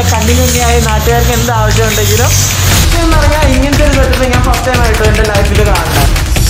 Continuity ആയി നാട്ടുകാർക്ക് എന്ത് ആവശ്യമുണ്ടെങ്കിലും എന്ന് പറഞ്ഞാൽ ഇങ്ങനത്തെ ഒരു സെറ്റപ്പ് ഞാൻ ഫസ്റ്റ് ടൈം ആയിട്ട് എൻ്റെ ലൈഫിൽ കാണുന്നത്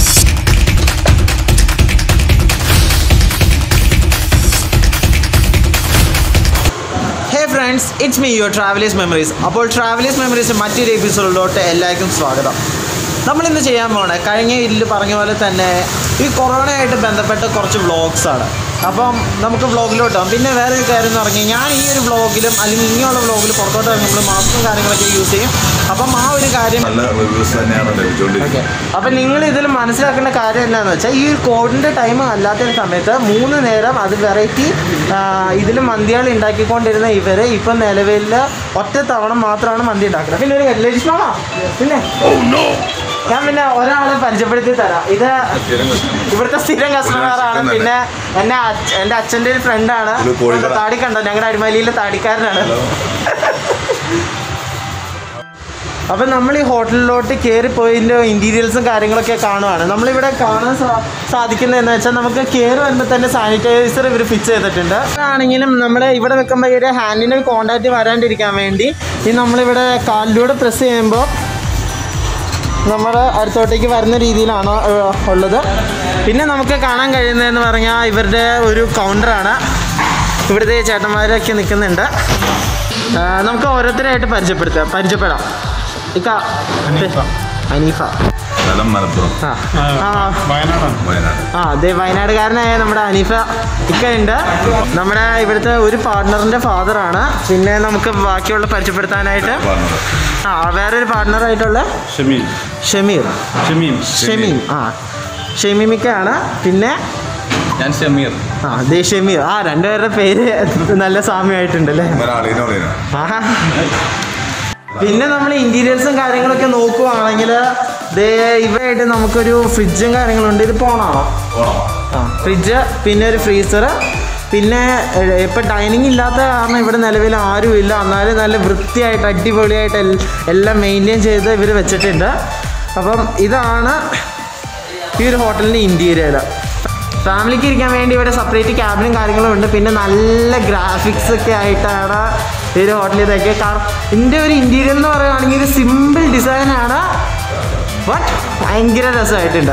hey friends it's me your travellers memories അപ്പോൾ ട്രാവലേഴ്സ് മെമ്മറീസ് മറ്റൊരു എപ്പിസോഡിലോട്ട് എല്ലാവർക്കും സ്വാഗതം നമ്മളിന്ന് ചെയ്യാൻ പോണേ കഴിഞ്ഞ ഇതിൽ പറഞ്ഞ പോലെ തന്നെ ഈ കൊറോണയായിട്ട് ബന്ധപ്പെട്ട കുറച്ച് വ്ളോഗ്സ് ആണ് അപ്പം നമുക്ക് വ്ളോഗിലോട്ട് പോകാം പിന്നെ വേറെ ഒരു കാര്യം എന്ന് പറഞ്ഞാൽ ഞാൻ ഈ ഒരു വ്ളോഗിലും അല്ലെങ്കിൽ ഇനിയുള്ള വ്ളോഗിൽ പുറത്തോട്ട് ഇറങ്ങുമ്പോൾ മാസ്കും കാര്യങ്ങളൊക്കെ യൂസ് ചെയ്യും അപ്പം ആ ഒരു കാര്യം നല്ല റിവ്യൂസ് തന്നെയാണ് ഓക്കെ ലഭിച്ചുകൊണ്ടിരിക്കുന്നത് അപ്പം നിങ്ങൾ ഇതിൽ മനസ്സിലാക്കേണ്ട കാര്യം എന്താണെന്ന് വെച്ചാൽ ഈ ഒരു കോവിഡിൻ്റെ ടൈം അല്ലാത്ത സമയത്ത് മൂന്ന് നേരം അത് വെറൈറ്റി ഇതിൽ മന്തികൾ ഉണ്ടാക്കിക്കൊണ്ടിരുന്ന ഇവർ ഇപ്പം നിലവിൽ ഒറ്റ തവണ മാത്രമാണ് മന്തി ഉണ്ടാക്കുന്നത് പിന്നെ ഒരു ലക്ഷ്മണോ പിന്നെ ഞാൻ പിന്നെ ഒരാളെ പരിചയപ്പെടുത്തി തരാം ഇത് ഇവിടുത്തെ സ്ഥിരം കസ്റ്റമറാണ് പിന്നെ എന്നെ അച്ഛ- എൻ്റെ അച്ഛൻ്റെ ഒരു ഫ്രണ്ടാണ് ഇത് കോഴിക്കട. താടി കണ്ടോ ഞങ്ങളുടെ അടിമാലിയിലെ താടിക്കാരനാണ് അപ്പം നമ്മൾ ഈ ഹോട്ടലിലോട്ട് കയറിപ്പോയതിൻ്റെ ഇൻറ്റീരിയൽസും കാര്യങ്ങളൊക്കെ കാണുവാണ് നമ്മളിവിടെ കാണാൻ സാ- സാധിക്കുന്നത് എന്ന് വെച്ചാൽ നമുക്ക് കയറി വരുമ്പോൾ തന്നെ സാനിറ്റൈസർ ഇവർ ഫിക്സ് ചെയ്തിട്ടുണ്ട് ആണെങ്കിലും നമ്മൾ ഇവിടെ വെക്കുമ്പോൾ ഒരു ഹാൻഡിന് കോണ്ടാക്റ്റ് വരാണ്ടിരിക്കാൻ വേണ്ടി ഈ നമ്മളിവിടെ കാലിലൂടെ പ്രസ് ചെയ്യുമ്പോൾ നമ്മുടെ അടുത്തോട്ടേക്ക് വരുന്ന രീതിയിലാണ് ഏഹ്, ഉള്ളത് പിന്നെ നമുക്ക് കാണാൻ കഴിയുന്നതെന്ന് പറഞ്ഞാൽ ഇവരുടെ ഒരു കൗണ്ടറാണ് ഇവിടുത്തെ ചേട്ടന്മാരൊക്കെ നിൽക്കുന്നുണ്ട് ആ, നമുക്ക് ഓരോരുത്തരായിട്ട് പരിചയപ്പെടുത്താം പരിചയപ്പെടാം ഇക്ക അനീഫ സ്ഥലം മലപ്പുറം ആ ആ വയനാടാണ് വയനാട് ആ അതെ വയനാടുകാരനായ നമ്മുടെ അനീഫ ഇക്ക ഉണ്ട് നമ്മുടെ ഇവിടുത്തെ ഒരു പാർട്ട്ണറിൻ്റെ ഫാദറാണ് പിന്നെ നമുക്ക് ബാക്കിയുള്ള പരിചയപ്പെടുത്താനായിട്ട് പറഞ്ഞത് ആ വേറൊരു പാർട്ട്ണറായിട്ടുള്ള ഷമീം ഷമീർ ഷമീം ഷമീം ആ ഷമീമിക്കയാണ് പിന്നെ ഞാൻ ഷമീർ ആ ദേ ഷമീർ ആ രണ്ടുപേരുടെ പേര് നല്ല സാമ്യമായിട്ടുണ്ട് അല്ലേ ഒരാളീനോ അളീനോ ആഹാ. പിന്നെ നമ്മൾ ഇന്റീരിയേഴ്സും കാര്യങ്ങളൊക്കെ നോക്കുവാണെങ്കിൽ ദേ ഇവയായിട്ട് നമുക്കൊരു ഫ്രിഡ്ജും കാര്യങ്ങളുണ്ട് ഇത് പോണാണോ ആ ഫ്രിഡ്ജ് പിന്നെ ഒരു ഫ്രീസർ പിന്നെ ഏഹ്, ഇപ്പം ഡൈനിങ് ഇല്ലാത്ത കാരണം ഇവിടെ നിലവിൽ ആരും ഇല്ല എന്നാലും നല്ല വൃത്തിയായിട്ട് അടിപൊളിയായിട്ട് എൽ- എല്ലാം മെയിൻറ്റെയിൻ ചെയ്ത് ഇവർ വെച്ചിട്ടുണ്ട് അപ്പം ഇതാണ് ഈ ഒരു ഹോട്ടലിൻ്റെ ഇൻറ്റീരിയർ ഫാമിലിക്ക് ഇരിക്കാൻ വേണ്ടി ഇവിടെ സെപ്പറേറ്റ് ക്യാബിനും കാര്യങ്ങളും ഉണ്ട് പിന്നെ നല്ല ഗ്രാഫിക്സ് ഒക്കെ ആയിട്ടാണ് ഈ ഒരു ഹോട്ടലിൽ ഇതൊക്കെ കാരണം ഇതിൻ്റെ ഒരു ഇൻറ്റീരിയർ എന്ന് പറയുകയാണെങ്കിൽ ഒരു സിമ്പിൾ ഡിസൈനാണ് ബട്ട് ഭയങ്കര രസമായിട്ടുണ്ട്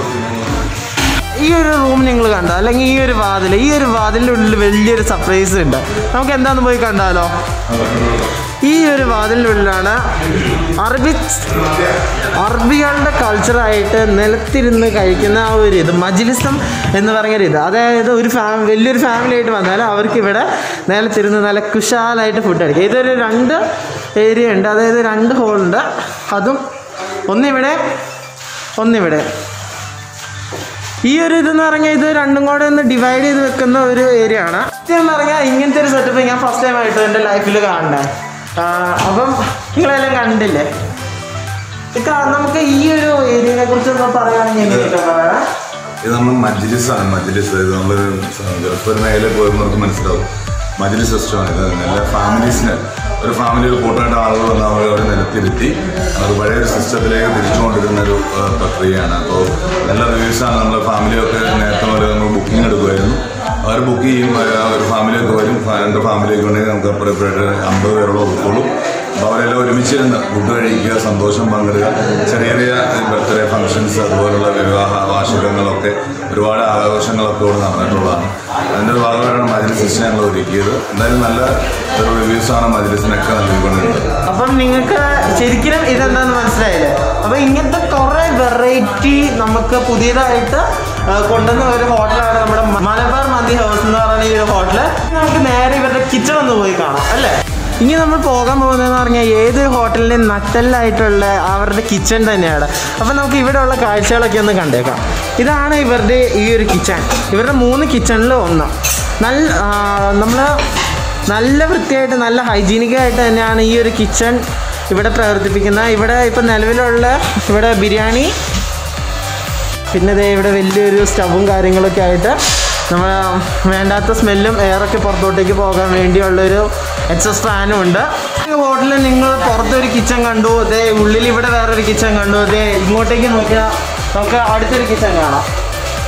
ഈ ഒരു റൂം നിങ്ങൾ കണ്ടോ അല്ലെങ്കിൽ ഈ ഒരു വാതിൽ ഈ ഒരു വാതിലിൻ്റെ ഉള്ളിൽ വലിയൊരു സർപ്രൈസ് ഉണ്ട് നമുക്ക് എന്താണെന്ന് പോയി കണ്ടാലോ ഈ ഒരു വാതിലിൻ്റെ ഉള്ളിലാണ് അറബി അറബികളുടെ കൾച്ചറായിട്ട് നിലത്തിരുന്ന് കഴിക്കുന്ന ആ ഒരു ഇത് മജിലിസം എന്ന് പറഞ്ഞൊരു ഇത് അതായത് ഒരു ഫാമി വലിയൊരു ഫാമിലി ആയിട്ട് വന്നാൽ അവർക്ക് ഇവിടെ നിലത്തിരുന്ന് നല്ല കുശാലായിട്ട് ഫുഡ് കഴിക്കാം ഇതൊരു രണ്ട് ഏരിയ ഉണ്ട് അതായത് രണ്ട് ഹോളുണ്ട് അതും ഒന്നിവിടെ ഒന്നിവിടെ ഈ ഒരു ഇതെന്ന് പറഞ്ഞാൽ ഇത് രണ്ടും കൂടെ ഒന്ന് ഡിവൈഡ് ചെയ്ത് വെക്കുന്ന ഒരു ഏരിയ ആണ് എന്ന് പറഞ്ഞാൽ ഇങ്ങനത്തെ ഒരു സെറ്റപ്പ് ഞാൻ ഫസ്റ്റ് ടൈം ആയിട്ട് എൻ്റെ ലൈഫിൽ കാണണ്ടേ ആ, അപ്പം നിങ്ങളെല്ലാം കണ്ടില്ലേ ഇക്ക, നമുക്ക് ഈ ഒരു ഏരിയനെ കുറിച്ച് പറയുകയാണെങ്കിൽ എങ്ങനെയൊക്കെ ഇത് നമ്മൾ മജ്ലിസാണ് മജ്ലിസ് ഇത് നമ്മൾ ചിലപ്പോൾ ഒരു മേലെ പോയവർക്ക് മനസ്സിലാവും മജ്ലിസ് സിസ്റ്റമാണ് ഇത് എല്ലാ ഫാമിലീസിന് ഒരു ഫാമിലിയിൽ കൂട്ടായിട്ട് ആളുകൾ വന്ന് അവർ അവരെ നിലത്തിരുത്തി അത് പഴയ ഒരു സിസ്റ്റത്തിലേക്ക് തിരിച്ചുകൊണ്ടിരുന്ന ഒരു ആ, പ്രക്രിയയാണ് അപ്പോൾ നല്ല റിവ്യൂസാണ് നമ്മൾ ഫാമിലിയൊക്കെ നേരത്തെ മുതൽ നമ്മൾ ബുക്കിംഗ് എടുക്കുമായിരുന്നു അവർ ബുക്ക് ചെയ്യും അവർ ആ ഒരു ഫാമിലിയൊക്കെ വരും ഫാ- രണ്ട് ഫാമിലിയൊക്കെ ഉണ്ടെങ്കിൽ നമുക്ക് അപ്പുറപ്പോഴായിട്ട് അമ്പത് പേരോളം ഉൾക്കൊള്ളും അപ്പോൾ അവരെല്ലാം ഒരുമിച്ചിരുന്ന് ഫുഡ് കഴിക്കുക സന്തോഷം പങ്കിടുക ചെറിയ ചെറിയ ബർത്ത്ഡേ ഫംഗ്ഷൻസ് അതുപോലുള്ള വിവാഹ വാർഷികങ്ങളൊക്കെ ഒരുപാട് ആഘോഷങ്ങളൊക്കെ ഇവിടെ നടന്നിട്ടുള്ളതാണ് അതിൻ്റെ ഒരു ഭാഗമായിട്ടാണ് മജ്ലിസ് സിസ്റ്റം ഞങ്ങൾ ഒരുക്കിയത് എന്തായാലും നല്ല ഒരു റിവ്യൂസാണ് മജ്ലിസിനൊക്കെ നൽകിക്കൊണ്ടിരുന്നത് അപ്പം നിങ്ങൾക്ക് ശരിക്കും ഇതെന്താന്ന് മനസ്സിലായില്ലേ അപ്പം ഇങ്ങനത്തെ കുറേ വെറൈറ്റി നമുക്ക് പുതിയതായിട്ട് ആ, കൊണ്ടുവന്ന ഒരു ഹോട്ടലാണ് നമ്മുടെ മലബാർ മന്തി ഹൗസ് എന്ന് പറയുന്ന ഈ ഒരു ഹോട്ടല് നമുക്ക് നേരെ ഇവരുടെ കിച്ചൺ ഒന്ന് പോയി കാണാം അല്ലേ ഇനി നമ്മൾ പോകാൻ പോകുന്നതെന്ന് പറഞ്ഞാൽ ഏത് ഹോട്ടലിൻ്റെ നട്ടലായിട്ടുള്ള അവരുടെ കിച്ചൺ തന്നെയാണ് അപ്പം നമുക്ക് ഇവിടെയുള്ള കാഴ്ചകളൊക്കെ ഒന്ന് കണ്ടേക്കാം ഇതാണ് ഇവരുടെ ഈ ഒരു കിച്ചൺ ഇവരുടെ മൂന്ന് കിച്ചണിൽ ഒന്ന് നല്ല നമ്മൾ നല്ല വൃത്തിയായിട്ട് നല്ല ഹൈജീനിക് ആയിട്ട് തന്നെയാണ് ഈ ഒരു കിച്ചൺ ഇവിടെ പ്രവർത്തിപ്പിക്കുന്നത് ഇവിടെ ഇപ്പം നിലവിലുള്ള ഇവിടെ ബിരിയാണി പിന്നെ ദേ ഇവിടെ വലിയൊരു സ്റ്റവും കാര്യങ്ങളൊക്കെ ആയിട്ട് നമ്മൾ വേണ്ടാത്ത സ്മെല്ലും എയറൊക്കെ പുറത്തോട്ടേക്ക് പോകാൻ വേണ്ടിയുള്ളൊരു എക്സസ് ഫാനും ഉണ്ട് ഈ ഹോട്ടലിൽ നിങ്ങൾ പുറത്തൊരു കിച്ചൺ കണ്ടു അതേ ഉള്ളിൽ ഇവിടെ വേറൊരു കിച്ചൺ കണ്ടു അതേ ഇങ്ങോട്ടേക്ക് നോക്കിയാൽ നമുക്ക് അടുത്തൊരു കിച്ചൺ കാണാം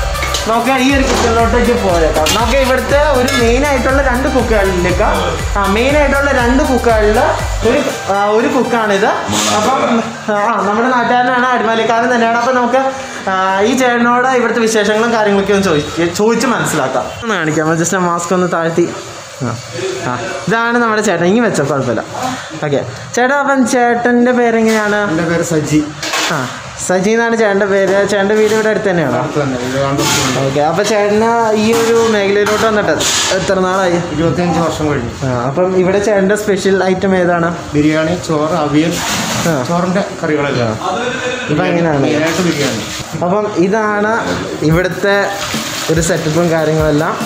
നമുക്ക് ഈ ഒരു കിച്ചണിലോട്ടേക്ക് പോയേക്കാം നമുക്ക് ഇവിടുത്തെ ഒരു മെയിൻ ആയിട്ടുള്ള രണ്ട് കുക്കുകളിലേക്ക് ആ മെയിൻ ആയിട്ടുള്ള രണ്ട് കുക്കുകളിൽ ഒരു ആ, ഒരു കുക്കാണിത് അപ്പം ആ നമ്മുടെ നാട്ടുകാരനാണ് അടിമാലിക്കാരൻ തന്നെയാണ് അപ്പം നമുക്ക് ആ, ഈ ചേട്ടനോട് ഇവിടുത്തെ വിശേഷങ്ങളും കാര്യങ്ങളൊക്കെ ഒന്ന് ചോദിച്ച് ചോദിച്ച് മനസ്സിലാക്കാം ഒന്ന് കാണിക്കാം ജസ്റ്റ് മാസ്ക് ഒന്ന് താഴ്ത്തി ആ ആ ഇതാണ് നമ്മുടെ ചേട്ടൻ ഇങ്ങനെ വെച്ചോ കുഴപ്പമില്ല ഓക്കെ ചേട്ടാ അപ്പം ചേട്ടൻ്റെ പേരെങ്ങനെയാണ് എൻ്റെ പേര് സജി ആ സജി എന്നാണ് ചേട്ടൻ്റെ പേര് ചേട്ടൻ്റെ വീട് ഇവിടെ അടുത്ത് തന്നെയാണോ അടുത്ത് തന്നെ വിവേകാനന്ദ ഓക്കെ അപ്പൊ ചേട്ടന് ഈ ഒരു മേഖലയിലോട്ട് വന്നിട്ട് എത്ര നാളായി ഇരുപത്തിയഞ്ച് വർഷം കഴിഞ്ഞു ആ അപ്പം ഇവിടെ ചേട്ടൻ്റെ സ്പെഷ്യൽ ഐറ്റം ഏതാണ് ബിരിയാണി ചോറ് അവിയൽ ആ. ചോറിൻ്റെ കറികളെല്ലാം ഇപ്പൊ എങ്ങനെയാണ് മെയിനായിട്ട് ബിരിയാണി അപ്പം ഇതാണ് ഇവിടുത്തെ ഒരു സെറ്റപ്പും കാര്യങ്ങളെല്ലാം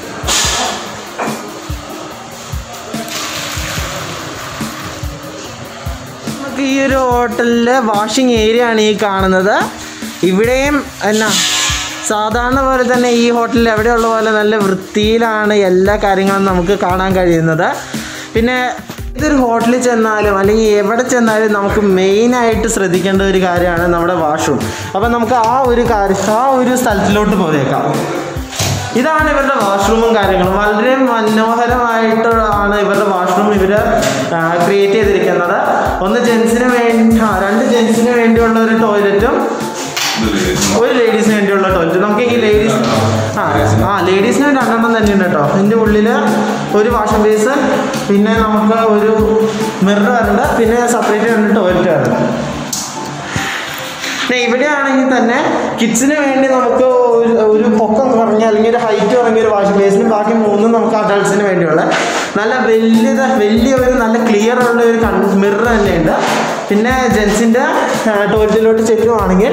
നമുക്ക് ഈ ഒരു ഹോട്ടലിലെ വാഷിംഗ് ഏരിയ ആണ് ഈ കാണുന്നത് ഇവിടെയും എന്നാ സാധാരണ പോലെ തന്നെ ഈ ഹോട്ടലിൽ എവിടെയുള്ള പോലെ നല്ല വൃത്തിയിലാണ് എല്ലാ കാര്യങ്ങളും നമുക്ക് കാണാൻ കഴിയുന്നത് പിന്നെ ഇതൊരു ഹോട്ടലിൽ ചെന്നാലും അല്ലെങ്കിൽ എവിടെ ചെന്നാലും നമുക്ക് മെയിനായിട്ട് ശ്രദ്ധിക്കേണ്ട ഒരു കാര്യമാണ് നമ്മുടെ വാഷ്റൂം അപ്പം നമുക്ക് ആ ഒരു കാര്യം ആ ഒരു സ്ഥലത്തിലോട്ട് പോയേക്കാം ഇതാണ് ഇവരുടെ വാഷ്റൂമും കാര്യങ്ങളും വളരെ മനോഹരമായിട്ടാണ് ഇവരുടെ വാഷ്റൂം ഇവർ ക്രിയേറ്റ് ചെയ്തിരിക്കുന്നത് ഒന്ന് ജെൻസിന് വേണ്ടി ആ രണ്ട് ജെൻസിന് വേണ്ടിയുള്ള ഒരു ടോയ്ലറ്റും ഒരു ലേഡീസിന് വേണ്ടിയുള്ള ടോയ്ലറ്റ് നമുക്ക് ഈ ലേഡീസ് ആ ആ ലേഡീസിന് രണ്ടെണ്ണം തന്നെയുണ്ട് കേട്ടോ ഇതിൻ്റെ ഉള്ളിൽ ഒരു വാഷ് ബേസ് പിന്നെ നമുക്ക് ഒരു മിറർ വരുന്നുണ്ട് പിന്നെ സെപ്പറേറ്റ് രണ്ട് ടോയ്ലറ്റ് വരുന്നുണ്ട് പിന്നെ ഇവിടെയാണെങ്കിൽ തന്നെ കിഡ്സിന് വേണ്ടി നമുക്ക് ഒരു ഒരു പൊക്കം കുറഞ്ഞ അല്ലെങ്കിൽ ഒരു ഹൈറ്റ് കുറഞ്ഞ ഒരു വാഷ് ബേസിനും ബാക്കി മൂന്നും നമുക്ക് അഡൾട്ട്സിന് വേണ്ടിയുള്ള നല്ല വലിയ വലിയ ഒരു നല്ല ക്ലിയർ ഉള്ള ഒരു കൺ മിറർ തന്നെയുണ്ട് പിന്നെ ജെൻസിൻ്റെ ടോയ്ലറ്റിലോട്ട് ചെല്ലുവാണെങ്കിൽ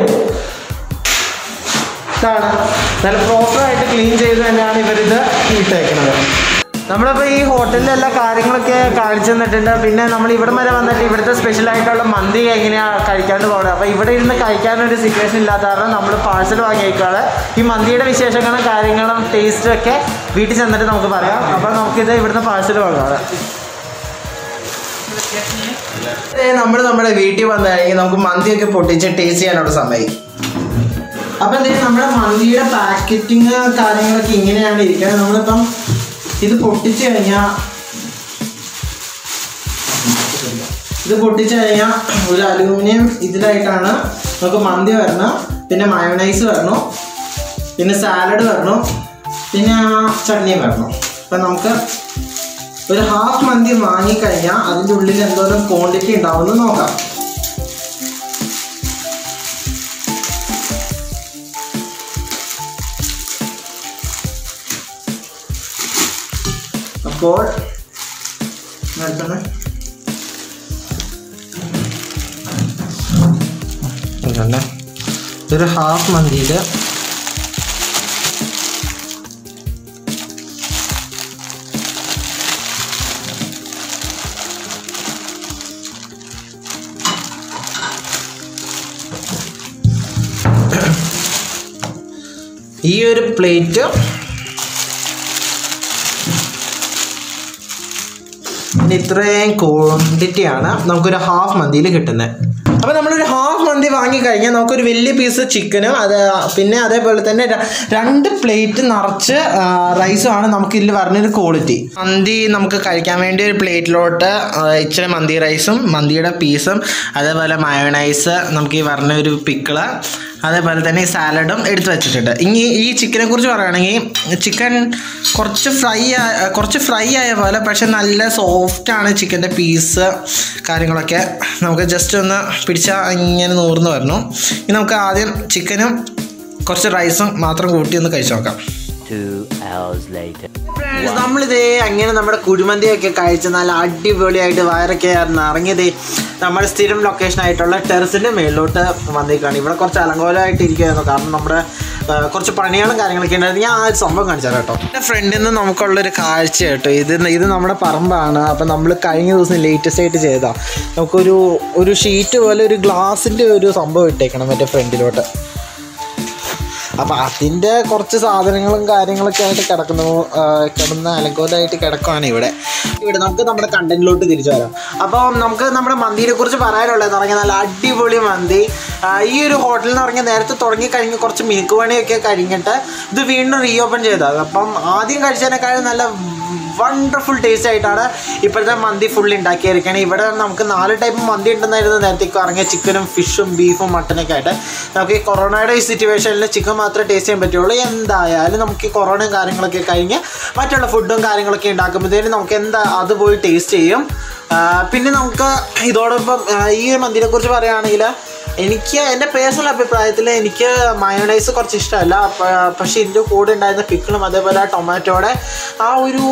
ഇതാണ് നല്ല പ്രോപ്പറായിട്ട് ക്ലീൻ ചെയ്ത് തന്നെയാണ് ഇവരിത് ഇട്ടേക്കുന്നത് നമ്മളിപ്പോൾ ഈ ഹോട്ടലിലെ എല്ലാ കാര്യങ്ങളൊക്കെ കാണിച്ചു തന്നിട്ടുണ്ട് പിന്നെ നമ്മൾ ഇവിടെ വരെ വന്നിട്ട് ഇവിടുത്തെ സ്പെഷ്യൽ ആയിട്ടുള്ള മന്തി എങ്ങനെയാണ് കഴിക്കാണ്ട് പോകുന്നത് അപ്പോൾ ഇവിടെ ഇരുന്ന് കഴിക്കാനൊരു സിറ്റുവേഷൻ ഇല്ലാത്ത കാരണം നമ്മൾ പാഴ്സൽ വാങ്ങിയേക്കാണ് ഈ മന്തിയുടെ വിശേഷങ്ങളും കാര്യങ്ങളും ടേസ്റ്റും ഒക്കെ വീട്ടിൽ ചെന്നിട്ട് നമുക്ക് പറയാം അപ്പോൾ നമുക്കിത് ഇവിടുന്ന് പാഴ്സൽ വാങ്ങാം നമ്മൾ നമ്മുടെ വീട്ടിൽ വന്നു കഴിഞ്ഞാൽ നമുക്ക് മന്തിയൊക്കെ പൊട്ടിച്ച് ടേസ്റ്റ് ചെയ്യാനുള്ള സമയം അപ്പൊ എന്തെങ്കിലും നമ്മുടെ മന്തിയുടെ പാക്കറ്റിങ് കാര്യങ്ങളൊക്കെ ഇങ്ങനെയാണ് ഇരിക്കുന്നത് നമ്മളിപ്പം ഇത് പൊട്ടിച്ചു കഴിഞ്ഞാൽ ഇത് പൊട്ടിച്ചു കഴിഞ്ഞാൽ ഒരു അലൂമിനിയം ഇതിലായിട്ടാണ് നമുക്ക് മന്തി വരണം പിന്നെ മയോണൈസ് വരണം പിന്നെ സാലഡ് വരണം പിന്നെ ചട്നിയും വരണം അപ്പം നമുക്ക് ഒരു ഹാഫ് മന്തി വാങ്ങിക്കഴിഞ്ഞാൽ അതിൻ്റെ ഉള്ളിൽ എന്തോരം ക്വാണ്ടിറ്റി ഉണ്ടാവുമെന്ന് നോക്കാം അപ്പോൾ നിർത്തണേ ഇതുണ്ട് ഇതൊരു ഹാഫ് മന്തിയിൽ ഈ ഒരു പ്ലേറ്റ് പിന്നെ ഇത്രയും ക്വാണ്ടിറ്റിയാണ് നമുക്കൊരു ഹാഫ് മന്തിയിൽ കിട്ടുന്നത് അപ്പോൾ നമ്മളൊരു ഹാഫ് മന്തി വാങ്ങിക്കഴിഞ്ഞാൽ നമുക്കൊരു വലിയ പീസ് ചിക്കനും അത് പിന്നെ അതേപോലെ തന്നെ ര- രണ്ട് പ്ലേറ്റ് നിറച്ച് റൈസും ആണ് നമുക്ക് ഇതിൽ പറഞ്ഞൊരു ക്വാളിറ്റി മന്തി നമുക്ക് കഴിക്കാൻ വേണ്ടി ഒരു പ്ലേറ്റിലോട്ട് ഇച്ചിരി മന്തി റൈസും മന്തിയുടെ പീസും അതേപോലെ മയോണൈസ് നമുക്ക് ഈ പറഞ്ഞ ഒരു പിക്കിള് അതേപോലെ തന്നെ ഈ സാലഡും എടുത്തു വെച്ചിട്ടുണ്ട് ഇനി ഈ ചിക്കനെ കുറിച്ച് പറയുകയാണെങ്കിൽ ചിക്കൻ കുറച്ച് ഫ്രൈ കുറച്ച് ഫ്രൈ ആയ പോലെ പക്ഷെ നല്ല സോഫ്റ്റാണ് ചിക്കൻ്റെ പീസ് കാര്യങ്ങളൊക്കെ നമുക്ക് ജസ്റ്റ് ഒന്ന് പിടിച്ചാൽ ഇങ്ങനെ നൂർന്ന് വരണം ഇനി നമുക്ക് ആദ്യം ചിക്കനും കുറച്ച് റൈസും മാത്രം കൂട്ടി ഒന്ന് കഴിച്ചു നോക്കാം Two hours later. ഫ്രണ്ട്സ് നമ്മളിതേ അങ്ങനെ നമ്മുടെ കുഴിമന്തിയൊക്കെ കഴിച്ച് നല്ല അടിപൊളിയായിട്ട് വയറൊക്കെ നിറങ്ങിയതേ നമ്മുടെ സ്ഥിരം ലൊക്കേഷൻ ആയിട്ടുള്ള ടെറസിൻ്റെ മേളിലോട്ട് വന്നേക്കാണ് ഇവിടെ കുറച്ച് അലങ്കോലമായിട്ട് ഇരിക്കുമായിരുന്നു കാരണം നമ്മുടെ ആ, കുറച്ച് പണികളും കാര്യങ്ങളൊക്കെ ഉണ്ടായിരുന്നു ഞാൻ ആ ഒരു സംഭവം കാണിച്ചാൽ കേട്ടോ എൻ്റെ ഫ്രണ്ടിൽ നിന്ന് നമുക്കുള്ളൊരു കാഴ്ച കേട്ടോ ഇത് ഇത് നമ്മുടെ പറമ്പാണ് അപ്പം നമ്മൾ കഴിഞ്ഞ ദിവസം ലേറ്റസ്റ്റ് ആയിട്ട് ചെയ്താൽ നമുക്കൊരു ഒരു ഷീറ്റ് പോലെ ഒരു ഗ്ലാസിൻ്റെ ഒരു സംഭവം ഇട്ടേക്കണം മറ്റേ ഫ്രണ്ടിലോട്ട് അപ്പം അതിൻ്റെ കുറച്ച് സാധനങ്ങളും കാര്യങ്ങളൊക്കെ ആയിട്ട് കിടക്കുന്നു ആ, കിടന്ന അലങ്കോലമായിട്ട് കിടക്കുവാണ് ഇവിടെ ഇവിടെ നമുക്ക് നമ്മുടെ കണ്ടന്റിലോട്ട് തിരിച്ചു വരാം അപ്പോൾ നമുക്ക് നമ്മുടെ മന്തിനെ കുറിച്ച് പറയാനുള്ളതെന്ന് പറഞ്ഞാൽ നല്ല അടിപൊളി മന്തി ആ, ഈ ഒരു ഹോട്ടൽ എന്ന് പറഞ്ഞാൽ നേരത്തെ തുടങ്ങി കഴിഞ്ഞ് കുറച്ച് മിനുക്ക് പണിയൊക്കെ കഴിഞ്ഞിട്ട് ഇത് വീണ്ടും റീഓപ്പൺ ചെയ്തത് അപ്പം ആദ്യം കഴിച്ചതിനേക്കാളും നല്ല വണ്ടർഫുൾ ടേസ്റ്റ് ആയിട്ടാണ് ഇപ്പോഴത്തെ മന്തി ഫുൾ ഉണ്ടാക്കിയിരിക്കുന്നത് ഇവിടെ നമുക്ക് നാല് ടൈപ്പ് മന്തി ഉണ്ടെന്നായിരുന്നു നേരത്തേക്ക് ഇറങ്ങിയ ചിക്കനും ഫിഷും ബീഫും മട്ടനൊക്കെ ആയിട്ട് നമുക്ക് ഈ കൊറോണയുടെ ഈ സിറ്റുവേഷനിൽ ചിക്കൻ മാത്രമേ ടേസ്റ്റ് ചെയ്യാൻ പറ്റുള്ളൂ എന്തായാലും നമുക്ക് ഈ കൊറോണയും കാര്യങ്ങളൊക്കെ കഴിഞ്ഞ് മറ്റുള്ള ഫുഡും കാര്യങ്ങളൊക്കെ ഉണ്ടാക്കുമ്പോഴത്തേനും നമുക്ക് എന്താ അത് പോയി ടേസ്റ്റ് ചെയ്യും ആ, പിന്നെ നമുക്ക് ഇതോടൊപ്പം ആ, ഈ മന്തിനെ കുറിച്ച് പറയുകയാണെങ്കിൽ എനിക്ക് എൻ്റെ പേഴ്സണൽ അഭിപ്രായത്തിൽ എനിക്ക് മയോണൈസ് കുറച്ച് ഇഷ്ടമല്ല പ- പക്ഷേ ഇതിൻ്റെ കൂടെ ഉണ്ടായിരുന്ന പിക്കിളും അതേപോലെ ആ ടൊമാറ്റോയുടെ ആ ഒരു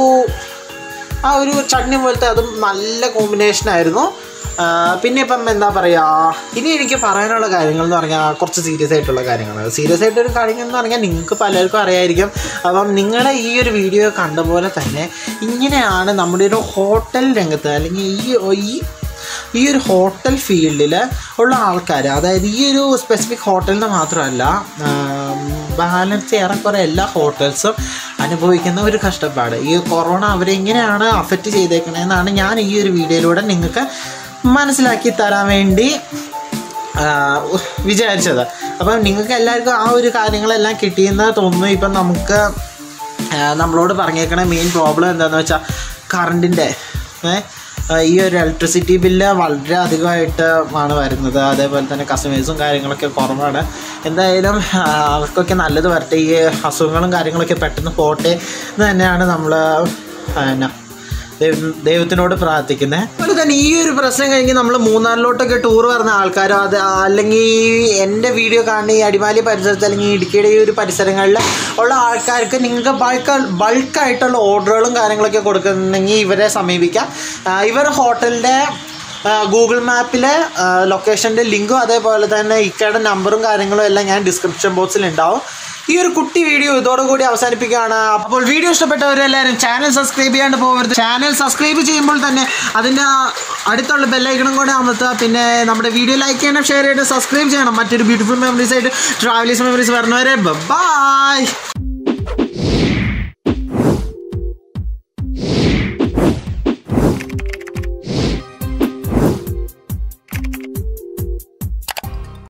ആ ഒരു ചട്നി പോലത്തെ അതും നല്ല കോമ്പിനേഷൻ ആയിരുന്നു ആ, പിന്നെ ഇപ്പം എന്താ പറയുക ഇനി എനിക്ക് പറയാനുള്ള കാര്യങ്ങൾ എന്ന് പറഞ്ഞാൽ കുറച്ച് സീരിയസ് ആയിട്ടുള്ള കാര്യങ്ങളാണ് സീരിയസ് ആയിട്ടൊരു കാര്യം എന്ന് പറഞ്ഞാൽ നിങ്ങൾക്ക് പലർക്കും അറിയായിരിക്കും അപ്പം നിങ്ങളുടെ ഈ ഒരു വീഡിയോ കണ്ട പോലെ തന്നെ ഇങ്ങനെയാണ് നമ്മുടെ ഒരു ഹോട്ടൽ രംഗത്ത് അല്ലെങ്കിൽ ഈ ഈ ഈ ഒരു ഹോട്ടൽ ഫീൽഡിൽ ഉള്ള ആൾക്കാർ അതായത് ഈ ഒരു സ്പെസിഫിക് ഹോട്ടലിന് മാത്രമല്ല ബാലൻസ് ഏറെക്കുറെ എല്ലാ ഹോട്ടൽസും അനുഭവിക്കുന്ന ഒരു കഷ്ടപ്പാട് ഈ കൊറോണ അവരെ എങ്ങനെയാണ് അഫക്റ്റ് ചെയ്തേക്കണതെന്നാണ് ഞാൻ ഈ ഒരു വീഡിയോയിലൂടെ നിങ്ങൾക്ക് മനസ്സിലാക്കി തരാൻ വേണ്ടി ആ, ഉ- വിചാരിച്ചത് അപ്പം നിങ്ങൾക്ക് എല്ലാവർക്കും ആ ഒരു കാര്യങ്ങളെല്ലാം കിട്ടിയെന്ന് തോന്നുന്നു ഇപ്പം നമുക്ക് ആ, നമ്മളോട് പറഞ്ഞേക്കണ മെയിൻ പ്രോബ്ലം എന്താണെന്ന് വെച്ചാൽ കറണ്ടിൻ്റെ ഈ ഒരു ഇലക്ട്രിസിറ്റി ബില്ല് വളരെ അധികമായിട്ട് ആണ് വരുന്നത് അതേപോലെ തന്നെ കസ്റ്റമേഴ്സും കാര്യങ്ങളൊക്കെ കുറവാണ് എന്തായാലും ആ, അവർക്കൊക്കെ നല്ലത് വരട്ടെ ഈ അസുഖങ്ങളും കാര്യങ്ങളൊക്കെ പെട്ടെന്ന് പോട്ടെ എന്ന് തന്നെയാണ് നമ്മൾ എന്നാ ദൈവ- ദൈവത്തിനോട് പ്രാർത്ഥിക്കുന്നത് അതുപോലെ തന്നെ ഈ ഒരു പ്രശ്നം കഴിഞ്ഞ് നമ്മൾ മൂന്നാറിലോട്ടൊക്കെ ടൂർ വരുന്ന ആൾക്കാരോ അത് അല്ലെങ്കിൽ എൻ്റെ വീഡിയോ കാണുന്ന ഈ അടിമാലി പരിസരത്ത് അല്ലെങ്കിൽ ഈ ഇടുക്കിയുടെ ഈ ഒരു പരിസരങ്ങളിൽ ഉള്ള ആൾക്കാർക്ക് നിങ്ങൾക്ക് ബൾക്ക് ബൾക്കായിട്ടുള്ള ഓർഡറുകളും കാര്യങ്ങളൊക്കെ കൊടുക്കുന്നുണ്ടെങ്കിൽ ഇവരെ സമീപിക്കാം ആ, ഇവർ ഹോട്ടലിൻ്റെ ഗൂഗിൾ മാപ്പിലെ ലൊക്കേഷൻ്റെ ലിങ്കും അതേപോലെ തന്നെ ഇക്കയുടെ നമ്പറും കാര്യങ്ങളും എല്ലാം ഞാൻ ഡിസ്ക്രിപ്ഷൻ ബോക്സിൽ ഉണ്ടാവും ഈ ഒരു കുട്ടി വീഡിയോ ഇതോടുകൂടി അവസാനിപ്പിക്കുകയാണ് അപ്പോൾ വീഡിയോ ഇഷ്ടപ്പെട്ടവരെല്ലാവരും ചാനൽ സബ്സ്ക്രൈബ് ചെയ്യാണ്ട് പോകരുത് ചാനൽ സബ്സ്ക്രൈബ് ചെയ്യുമ്പോൾ തന്നെ അതിൻ്റെ അടുത്തുള്ള ബെല്ലൈക്കണും കൂടെ അമർത്തുക പിന്നെ നമ്മുടെ വീഡിയോ ലൈക്ക് ചെയ്യണം ഷെയർ ചെയ്യണം സബ്സ്ക്രൈബ് ചെയ്യണം മറ്റൊരു ബ്യൂട്ടിഫുൾ മെമ്മറീസ് ആയിട്ട് ട്രാവലീസ് മെമ്മറീസ് വരുന്നവരെ ബൈ